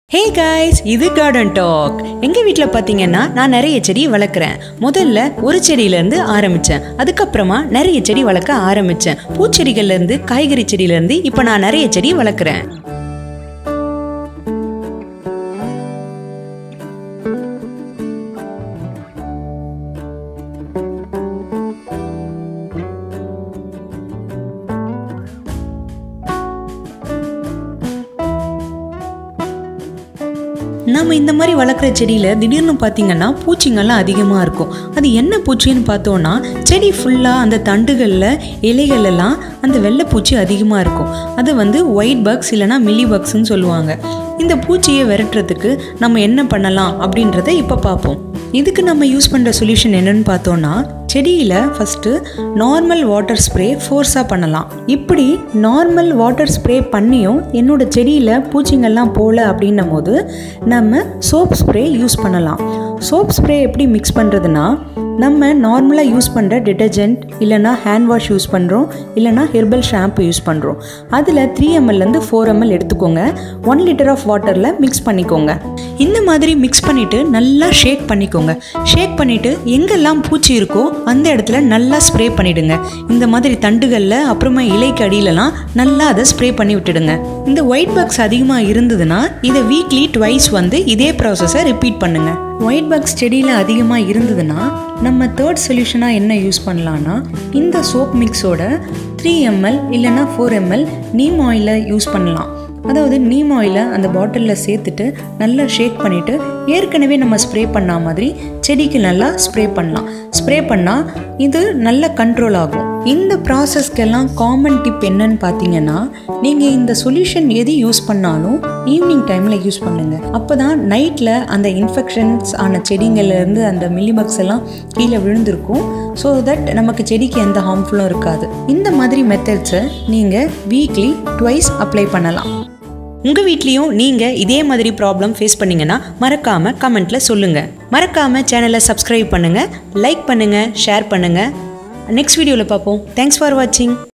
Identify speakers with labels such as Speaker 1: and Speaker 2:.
Speaker 1: ஹே guys இது garden talk எங்கள் வீட்டில் பார்த்தீங்கன்னா நான் நிறைய செடி வளர்க்குறேன் முதல்ல ஒரு செடியிலேருந்து ஆரம்பித்தேன் அதுக்கப்புறமா நிறைய செடி வளர்க்க ஆரம்பித்தேன் பூச்செடிகள்லேருந்து காய்கறி செடியிலேருந்து இப்போ நான் நிறைய செடி வளர்க்குறேன் நம்ம இந்த மாதிரி வளர்க்குற செடியில் திடீர்னு பார்த்தீங்கன்னா பூச்சிங்கெல்லாம் அதிகமாக இருக்கும் அது என்ன பூச்சின்னு பார்த்தோன்னா செடி ஃபுல்லாக அந்த தண்டுகளில் இலைகள் எல்லாம் அந்த வெள்ளைப்பூச்சி அதிகமாக இருக்கும் அது வந்து ஒயிட் பக்ஸ் இல்லைனா மில்லி பக்ஸ்ன்னு சொல்லுவாங்க இந்த பூச்சியை விரட்டுறதுக்கு நம்ம என்ன பண்ணலாம் அப்படின்றத இப்போ பார்ப்போம் இதுக்கு நம்ம யூஸ் பண்ணுற சொல்யூஷன் என்னன்னு பார்த்தோன்னா செடியில் ஃபஸ்ட்டு நார்மல் வாட்டர் ஸ்ப்ரே ஃபோர்ஸாக பண்ணலாம் இப்படி நார்மல் வாட்டர் ஸ்ப்ரே பண்ணியும் என்னோட செடியில் பூச்சிங்கெல்லாம் போகல அப்படின்னும் போது நம்ம சோப் ஸ்ப்ரே யூஸ் பண்ணலாம் சோப் ஸ்ப்ரே எப்படி மிக்ஸ் பண்ணுறதுனா நம்ம நார்மலாக யூஸ் பண்ணுற டிட்டர்ஜென்ட் இல்லைனா ஹேண்ட் வாஷ் யூஸ் பண்ணுறோம் இல்லைனா ஹெர்பல் ஷாம்பு யூஸ் பண்ணுறோம் அதில் த்ரீ எம்எல்லேருந்து ஃபோர் எம்எல் எடுத்துக்கோங்க ஒன் லிட்டர் ஆஃப் வாட்டரில் மிக்ஸ் பண்ணிக்கோங்க இந்த மாதிரி மிக்ஸ் பண்ணிவிட்டு நல்லா ஷேக் பண்ணிக்கோங்க ஷேக் பண்ணிவிட்டு எங்கெல்லாம் பூச்சி இருக்கோ அந்த இடத்துல நல்லா ஸ்ப்ரே பண்ணிவிடுங்க இந்த மாதிரி தண்டுகளில் அப்புறமா இலைக்கு அடியிலலாம் நல்லா அதை ஸ்ப்ரே பண்ணி விட்டுடுங்க இந்த ஒயிட் பாக்ஸ் அதிகமாக இருந்ததுன்னா இதை வீக்லி ட்வைஸ் வந்து இதே ப்ராசஸை ரிப்பீட் பண்ணுங்கள் ஒயிட் பாக்ஸ் செடியில் அதிகமாக இருந்ததுன்னா நம்ம தேர்ட் சொல்யூஷனாக என்ன யூஸ் பண்ணலான்னா இந்த சோப் மிக்ஸோட த்ரீ எம்எல் இல்லைன்னா ஃபோர் எம்எல் நீம் ஆயிலை யூஸ் பண்ணலாம் அதாவது நீம் ஆயிலை அந்த பாட்டிலில் சேர்த்துட்டு நல்லா ஷேக் பண்ணிவிட்டு ஏற்கனவே நம்ம ஸ்ப்ரே பண்ண மாதிரி செடிக்கு நல்லா ஸ்ப்ரே பண்ணலாம் ஸ்ப்ரே பண்ணால் இது நல்ல கண்ட்ரோல் ஆகும் இந்த ப்ராசஸ்க்கெல்லாம் காமன் டிப் என்னன்னு பார்த்தீங்கன்னா நீங்கள் இந்த சொல்யூஷன் எது யூஸ் பண்ணாலும் ஈவினிங் டைமில் யூஸ் பண்ணுங்கள் அப்போ தான் நைட்டில் அந்த இன்ஃபெக்ஷன்ஸ் ஆன செடிங்கள்லேருந்து அந்த மில்லிபக்ஸ் எல்லாம் கீழே விழுந்திருக்கும் ஸோ தட் நமக்கு செடிக்கு எந்த ஹார்ம்ஃபுல்லும் இருக்காது இந்த மாதிரி மெத்தட்ஸை நீங்கள் வீக்லி ட்வைஸ் அப்ளை பண்ணலாம் உங்கள் வீட்லேயும் நீங்கள் இதே மாதிரி ப்ராப்ளம் ஃபேஸ் பண்ணீங்கன்னா மறக்காமல் கமெண்ட்டில் சொல்லுங்கள் மறக்காமல் சேனலை சப்ஸ்கிரைப் பண்ணுங்கள் லைக் பண்ணுங்கள் ஷேர் பண்ணுங்கள் நெக்ஸ்ட் வீடியோவில் பார்ப்போம் தேங்க்ஸ் ஃபார் வாட்சிங்